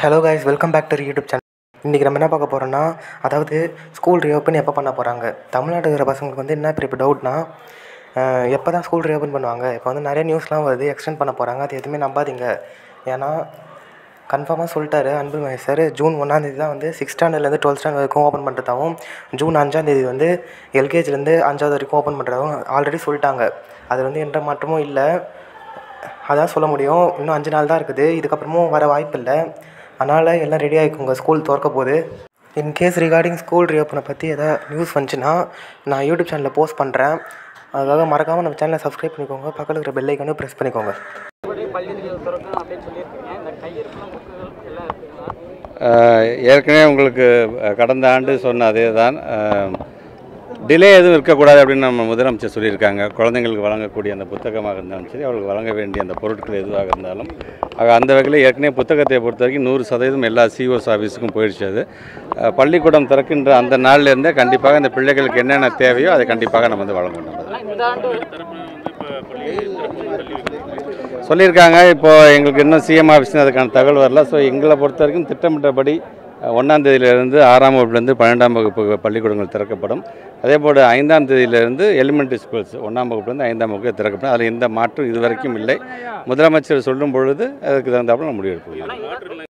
hello guys welcome back to YouTube channel இன்றைக்கி நம்ம என்ன பார்க்க போகிறோம்னா அதாவது ஸ்கூல் ரீஓப்பன் எப்போ பண்ண போகிறாங்க தமிழ்நாட்டில் இருக்கிற பசங்களுக்கு வந்து என்ன பெரிய இப்போ டவுட்னா எப்போ தான் ஸ்கூல் ரீஓப்பன் பண்ணுவாங்க இப்போ வந்து நிறைய நியூஸ்லாம் வருது எக்ஸ்டெண்ட் பண்ண போகிறாங்க அது எதுவுமே நம்பாதீங்க ஏன்னா கன்ஃபார்மாக சொல்லிட்டாரு அன்பில் மகேஷ் சார் ஜூன் ஒன்றாந்தேதி தான் வந்து சிக்ஸ் ஸ்டாண்டர்ட்லேருந்து டுவெல்த் ஸ்டாண்டர்ட் வரைக்கும் ஓப்பன் பண்ணுறதாகவும் ஜூன் அஞ்சாந்தேதி வந்து எல்கேஜிலேருந்து அஞ்சாவது வரைக்கும் ஓப்பன் பண்ணுறதாகவும் ஆல்ரெடி சொல்லிட்டாங்க அது வந்து எந்த மாற்றமும் இல்லை அதான் சொல்ல முடியும் இன்னும் அஞ்சு நாள் தான் இருக்குது இதுக்கப்புறமும் வர வாய்ப்பு இல்லை அதனால் எல்லாம் ரெடி ஆகிக்கோங்க ஸ்கூல் திறக்க போகுது இன்கேஸ் ரிகார்டிங் ஸ்கூல் ரீஓப்பனை பற்றி எதாவது நியூஸ் வந்துச்சுன்னா நான் யூடியூப் சேனலில் போஸ்ட் பண்ணுறேன் அதுக்காக மறக்காமல் நம்ம சேனலை சப்ஸ்கிரைப் பண்ணிக்கோங்க பக்கத்தில் இருக்கிற பெல் ஐக்கனும் ப்ரெஸ் பண்ணிக்கோங்க மறுபடி பள்ளிகள் திறக்கணும் அப்படின்னு சொல்லியிருக்கீங்க இந்த கையிருப்பு புக்குகள் எல்லாம் இருக்குங்களா ஆஹ் ஏற்கனவே உங்களுக்கு அஹ், கடந்த ஆண்டு சொன்ன அதே தான் டிலே எதுவும் இருக்கக்கூடாது அப்படின்னு நம்ம முதலமைச்சர் சொல்லியிருக்காங்க குழந்தைங்களுக்கு வழங்கக்கூடிய அந்த புத்தகமாக இருந்தாலும் சரி அவர்களுக்கு வழங்க வேண்டிய அந்த பொருட்கள் எதுவாக இருந்தாலும் ஆக அந்த வகையில் ஏற்கனவே புத்தகத்தை பொறுத்த வரைக்கும் நூறு சதவீதம் எல்லா சிஓஸ் ஆஃபீஸுக்கும் போயிடுச்சு அது அஹ், பள்ளிக்கூடம் திறக்கின்ற அந்த நாள்லேருந்தே கண்டிப்பாக இந்த பிள்ளைகளுக்கு என்னென்ன தேவையோ அதை கண்டிப்பாக நம்ம வந்து வழங்க வேண்டும் ஆனால் இந்த ஆண்டு சொல்லியிருக்காங்க இப்போ எங்களுக்கு இன்னும் சிஎம் ஆஃபீஸ்னு அதுக்கான தகவல் வரல ஸோ எங்களை பொறுத்த வரைக்கும் திட்டமிட்டபடி அஹ், ஒண்ணாம் தேதியிலிருந்து ஆறாம் வகுப்புலேருந்து பன்னெண்டாம் வகுப்பு பள்ளிக்கூடங்கள் திறக்கப்படும் அதே போல் ஐந்தாம் தேதியிலிருந்து எலிமெண்ட்ரி ஸ்கூல்ஸ் ஒன்றாம் வகுப்புலேருந்து ஐந்தாம் வகுப்பு திறக்கப்படும் அதில் எந்த மாற்றம் இதுவரைக்கும் இல்லை முதலமைச்சர் சொல்லும் பொழுது அதுக்கு தகுந்தாப்புல நம்ம முடிவெடுப்போம்